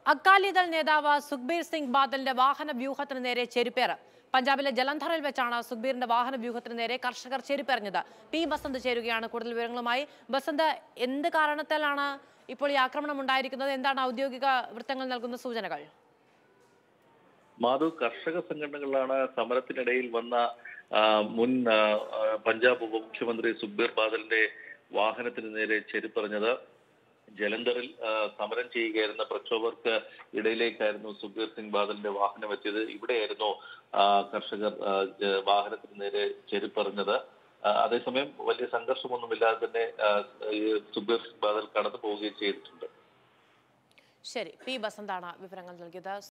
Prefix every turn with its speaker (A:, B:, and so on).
A: അക്കാലിദൾ നേതാവ് സുഖ്ബീർ സിംഗ് ബാദലിന്റെ വാഹന വ്യൂഹത്തിന് നേരെ ചെരുപ്പേറ് പഞ്ചാബിലെ ജലന്ധറിൽ വെച്ചാണ് സുഖ്ബീറിന്റെ വാഹന വ്യൂഹത്തിന് നേരെ കർഷകർ ചെരുപ്പെറിഞ്ഞത് പി ബസന്ത് ചേരുകയാണ് കൂടുതൽ വിവരങ്ങളുമായി ബസന്ത് എന്ത് കാരണത്താലാണ് ഇപ്പോൾ ഈ ആക്രമണം ഉണ്ടായിരിക്കുന്നത് എന്താണ് ഔദ്യോഗിക വൃത്തങ്ങൾ നൽകുന്ന സൂചനകൾ
B: മാധു കർഷക സംഘടനകളാണ് സമരത്തിനിടയിൽ വന്ന ആ, മുൻ ആ, ആ, പഞ്ചാബ് ഉപമുഖ്യമന്ത്രി സുഖ്ബീർ ബാദലിന്റെ വാഹനത്തിന് നേരെ ചെരുപ്പറിഞ്ഞത് ജലന്ധറിൽ ആ, സമരം ചെയ്യുകയായിരുന്ന പ്രക്ഷോഭർക്ക് ഇടയിലേക്കായിരുന്നു സുഖ്ബീർ സിംഗ് ബാദലിന്റെ വാഹനം എത്തിയത് ഇവിടെയായിരുന്നു ആ, കർഷകർ ആ, ജ- വാഹനത്തിന് നേരെ ചെരുപ്പറിഞ്ഞത് ആ, അതേസമയം വലിയ സംഘർഷമൊന്നുമില്ലാതെ തന്നെ ആ, ഈ സുഖ്ബീർ സിംഗ് ബാദൽ കടന്നു പോവുകയും ചെയ്തിട്ടുണ്ട്
A: ശരി പി ബസന്താണ് വിവരങ്ങൾ നൽകിയത്